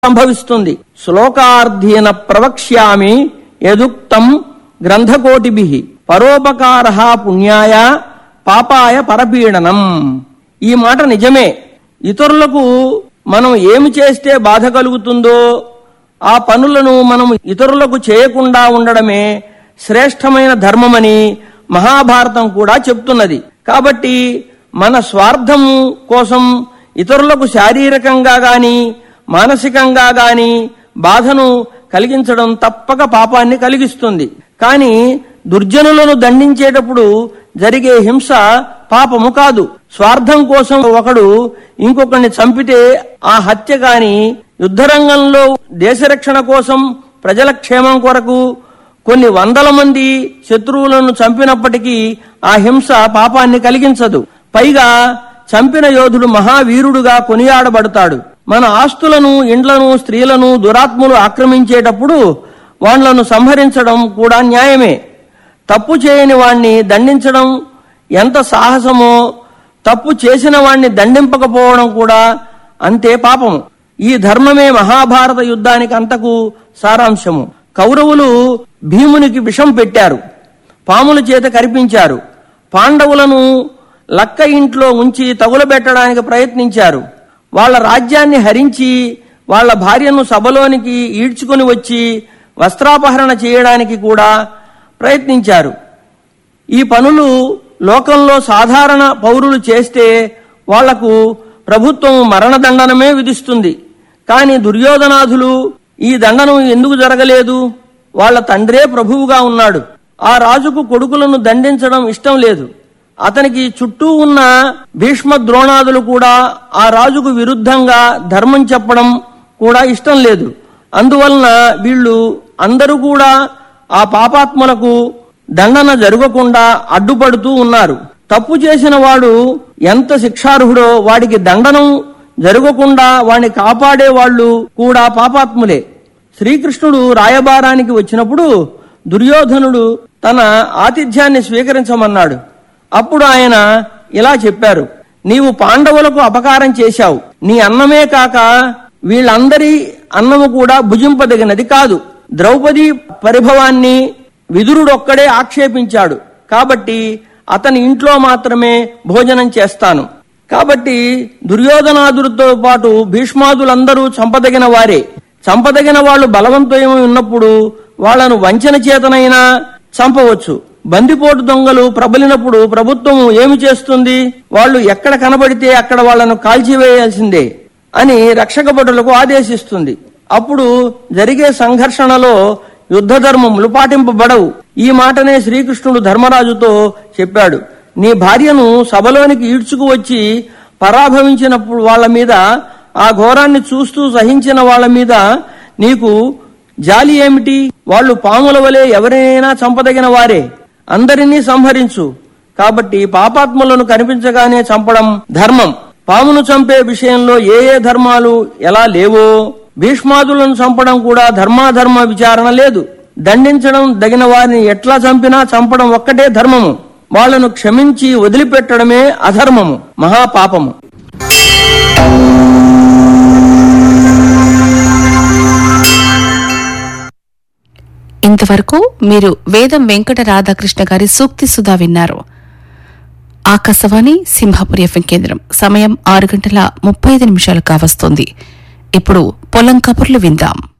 సంభవిస్తుంది శ్లోకార్థీన ప్రవక్ష్యామి యదుక్తం గ్రంథకోటిభి పరోపకార పుణ్యాయ పాపాయ పరపీడనం ఈ మాట నిజమే ఇతరులకు మనం ఏమి చేస్తే బాధ కలుగుతుందో ఆ పనులను మనం ఇతరులకు చేయకుండా ఉండడమే శ్రేష్టమైన ధర్మమని మహాభారతం కూడా చెప్తున్నది కాబట్టి మన స్వార్థం కోసం ఇతరులకు శారీరకంగా గాని మానసికంగా గాని బాధను కలిగించడం తప్పక పాపాన్ని కలిగిస్తుంది కానీ దుర్జనులను దండించేటప్పుడు జరిగే హింస పాపము కాదు స్వార్థం కోసం ఒకడు ఇంకొకరిని చంపితే ఆ హత్య గాని యుద్ధరంగంలో దేశరక్షణ కోసం ప్రజల క్షేమం కొరకు కొన్ని వందల మంది శత్రువులను చంపినప్పటికీ ఆ హింస పాపాన్ని కలిగించదు పైగా చంపిన యోధుడు మహావీరుడుగా కొనియాడబడతాడు మన ఆస్తులను ఇండ్లను స్త్రీలను దురాత్ములు ఆక్రమించేటప్పుడు వాళ్లను సంహరించడం కూడా న్యాయమే తప్పు చేయని వాణ్ణి దండించడం ఎంత సాహసమో తప్పు చేసిన వాణ్ణి దండింపకపోవడం కూడా అంతే పాపము ఈ ధర్మమే మహాభారత యుద్ధానికి అంతకు సారాంశము కౌరవులు భీమునికి విషం పెట్టారు పాముల చేత కరిపించారు పాండవులను లక్క ఇంట్లో ఉంచి తగులబెట్టడానికి ప్రయత్నించారు వాళ్ళ రాజ్యాన్ని హరించి వాళ్ళ భార్యను సభలోనికి ఈడ్చుకుని వచ్చి వస్త్రాపహరణ చేయడానికి కూడా ప్రయత్నించారు ఈ పనులు లోకంలో సాధారణ పౌరులు చేస్తే వాళ్లకు ప్రభుత్వం మరణదండనమే విధిస్తుంది కానీ దుర్యోధనాథులు ఈ దండనం ఎందుకు జరగలేదు వాళ్ళ తండ్రే ప్రభువుగా ఉన్నాడు ఆ రాజుకు కొడుకులను దండించడం ఇష్టం లేదు అతనికి చుట్టూ ఉన్న భీష్మ ద్రోణాదులు కూడా ఆ రాజుకు విరుద్ధంగా ధర్మం చెప్పడం కూడా ఇష్టం లేదు అందువలన వీళ్ళు అందరూ కూడా ఆ పాపాత్ములకు దండన జరగకుండా అడ్డుపడుతూ ఉన్నారు తప్పు చేసిన వాడు ఎంత శిక్షార్హుడో వాడికి దండనం జరగకుండా వాడిని కాపాడే వాళ్ళు కూడా పాపాత్ములే శ్రీకృష్ణుడు రాయబారానికి వచ్చినప్పుడు దుర్యోధనుడు తన ఆతిథ్యాన్ని స్వీకరించమన్నాడు అప్పుడు ఆయన ఇలా చెప్పారు నీవు పాండవులకు అపకారం చేశావు నీ అన్నమే కాక వీళ్ళందరి అన్నము కూడా భుజింపదగినది కాదు ద్రౌపది పరిభవాన్ని విదురుడొక్కడే ఆక్షేపించాడు కాబట్టి అతని ఇంట్లో మాత్రమే భోజనం చేస్తాను కాబట్టి దుర్యోధనాదులతో పాటు భీష్మాదులందరూ చంపదగిన వారే చంపదగిన వాళ్ళు బలవంతమై ఉన్నప్పుడు వాళ్లను వంచన చేతనైనా చంపవచ్చు బందిపోటు దొంగలు ప్రబలినప్పుడు ప్రభుత్వం ఏమి చేస్తుంది వాళ్ళు ఎక్కడ కనబడితే అక్కడ వాళ్లను కాల్చివేయాల్సిందే అని రక్షక భటులకు ఆదేశిస్తుంది అప్పుడు జరిగే సంఘర్షణలో యుద్ధ ధర్మములు పాటింపబడవు ఈ మాటనే శ్రీకృష్ణుడు ధర్మరాజుతో చెప్పాడు నీ భార్యను సభలోనికి ఈడ్చుకు వచ్చి పరాభవించినప్పుడు వాళ్ళ మీద ఆ ఘోరాన్ని చూస్తూ సహించిన వాళ్ళ మీద నీకు జాలి ఏమిటి వాళ్ళు పాముల వలె ఎవరినైనా చంపదగిన వారే అందరినీ సంహరించు కాబట్టి పాపాత్ములను కనిపించగానే చంపడం ధర్మం పామును చంపే విషయంలో ఏ ఏ ధర్మాలు ఎలా లేవో భీష్మాదులను చంపడం కూడా ధర్మాధర్మ విచారణ లేదు దండించడం దగిన వారిని ఎట్లా చంపినా చంపడం ఒక్కటే ధర్మము వాళ్లను క్షమించి వదిలిపెట్టడమే అధర్మము మహాపాపము ఇంతవరకు మీరు వేదం వెంకట రాధాకృష్ణ గారి సూక్తి సుధా విన్నారు ఆకాశవాణి సింహాపురి ఎఫ్ఎం కేంద్రం సమయం ఆరు గంటల ముప్పై ఐదు నిమిషాలు కావస్తోంది ఇప్పుడు పొలం కబుర్లు విందాం